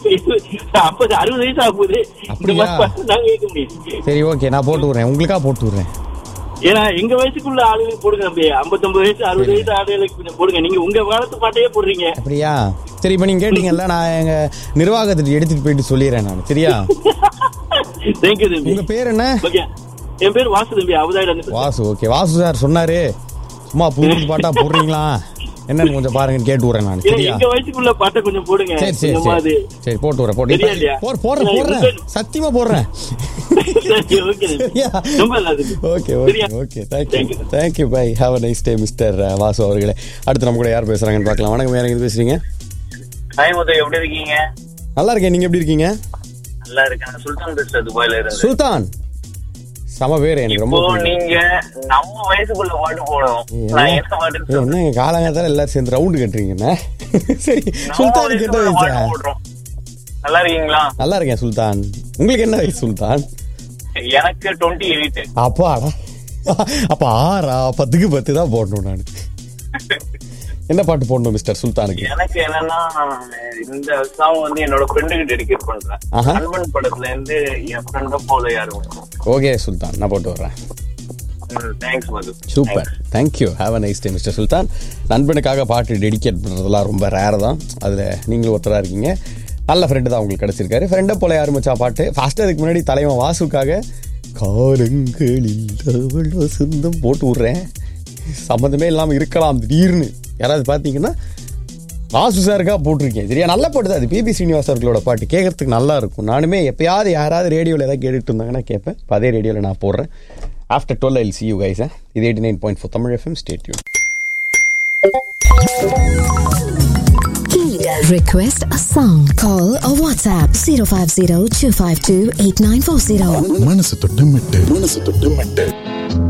அப்ப அறுபது வயசு ஆக போகுது இந்த அப்படியா? மாதிரி பாட்டு நாங்க கேட்க முடியும் சரி ஓகே நான் போட்டு விடுறேன் உங்களுக்கா போட்டு விடுறேன் ஏன்னா எங்க வயசுக்குள்ள ஆளுகளுக்கு போடுங்க தம்பி ஐம்பத்தொன்பது வயசு அறுபது வயசு ஆளுகளுக்கு கொஞ்சம் போடுங்க நீங்க உங்க காலத்து பாட்டையே போடுறீங்க அப்படியா சரி இப்போ நீங்க கேட்டீங்கல்ல நான் எங்க நிர்வாகத்திட்ட எடுத்துட்டு போயிட்டு சொல்லிடுறேன் நான் சரியா தேங்க்யூ தம்பி உங்க பேர் என்ன ஓகே என் பேர் வாசு தம்பி அவதாயிரம் வாசு ஓகே வாசு சார் சொன்னாரு சும்மா புது புது பாட்டா போடுறீங்களா என்னன்னு கொஞ்சம் பாருங்கன்னு கேட்டு விடுறேன் நான் சரியா எங்க வயசுக்குள்ள பாட்டை கொஞ்சம் போடுங்க சரி சரி கொஞ்சமா அது சரி சரி போட்டு விடுறேன் போட்டு சரியா இல்லையா? போடுறேன் போடுறேன் போடுறேன் இல்ல, சத்தியமா போடுறேன் சரி, okay தம்பி. சரியா ரொம்ப நல்லது ஓகே ஓகே சரியா? Okay Thank thank you you. Thank you bye have a nice day mister Vasu அவர்களே அடுத்து நம்ம கூட யார் பேசுறாங்கன்னு பார்க்கலாம் வணக்கம் யார் எங்க பேசுறீங்க ஹாய் முத்து எப்படி இருக்கீங்க நல்லா இருக்கேன் நீங்க எப்படி இருக்கீங்க நல்லா இருக்கேன் சுல்தான் பேசுறேன் துபாயில இருந்து சுல்தான் சம பேர் எனக்கு ரொம்ப இப்போ பிடிக்கும். நீங்க நம்ம வயசுக்குள்ள பாட்டு போடணும் என்ன? நான் என்ன பாட்டு ஏய், என்னங்க காலங்காத்தால எல்லாரும் சேர்ந்து ரவுண்டு கட்டுறீங்க என்ன சரி நம்ம சுல்தான் என்ன வயசுக்குள்ள பாட்டு வயசா போடுறோம் நல்லா இருக்கீங்களா நல்லா இருக்கேன் சுல்தான் உங்களுக்கு என்ன வயசு சுல்தான் எனக்கு டுவெண்ட்டி எயிட் அப்பாடா அப்ப ஆறா பத்துக்கு பத்து தான் போடணும் நான் என்ன பாட்டு போடணும் மிஸ்டர் சுல்தானுக்கு எனக்கு என்னன்னா இந்த சாங் வந்து என்னோட ஃப்ரெண்டுக்கு டெடிகேட் பண்றேன் ஆஹா. நண்பன் படத்துல இருந்து என் ஃப்ரெண்ட போல யாரும் ஓகே சுல்தான் நான் போட்டு வர்றேன் thanks Madhu super thank you have a nice day mister Sultan நண்பனுக்காக பாட்டு டெடிகேட் பண்ணுறதுலாம் ரொம்ப ரேர் தான் அதில் நீங்களும் ஒருத்தராக இருக்கீங்க நல்ல ஃப்ரெண்டு தான் உங்களுக்கு கிடச்சிருக்காரு ஃப்ரெண்டை போல யாரும் மச்சா பாட்டு ஃபஸ்ட்டு அதுக்கு முன்னாடி தலைவன் வாசுக்காக காலங்களில் அவள் வசந்தம் போட்டு விட்றேன் சம்மந்தமே இல்லாமல் இருக்கலாம் திடீர்னு யாராவது பார்த்தீங்கன்னா வாசு சாருக்கா போட்டிருக்கேன் சரியா நல்ல பாட்டு தான் அது பிபி ஸ்ரீனிவாஸ் அவர்களோட பாட்டு கேட்கறதுக்கு நல்லா இருக்கும் நானுமே எப்பயாவது யாராவது ரேடியோவில் ஏதாவது கேட்டுட்டு இருந்தாங்கன்னா கேட்பேன் இப்போ அதே ரேடியோவில் நான் போடுறேன் after twelve I'll see you guys இது eighty nine point four Tamil FM state you Request a song. Call or WhatsApp 050 252 8940. மனசு தொட்டு மெட்டு மனசு தொட்டு மெட்டு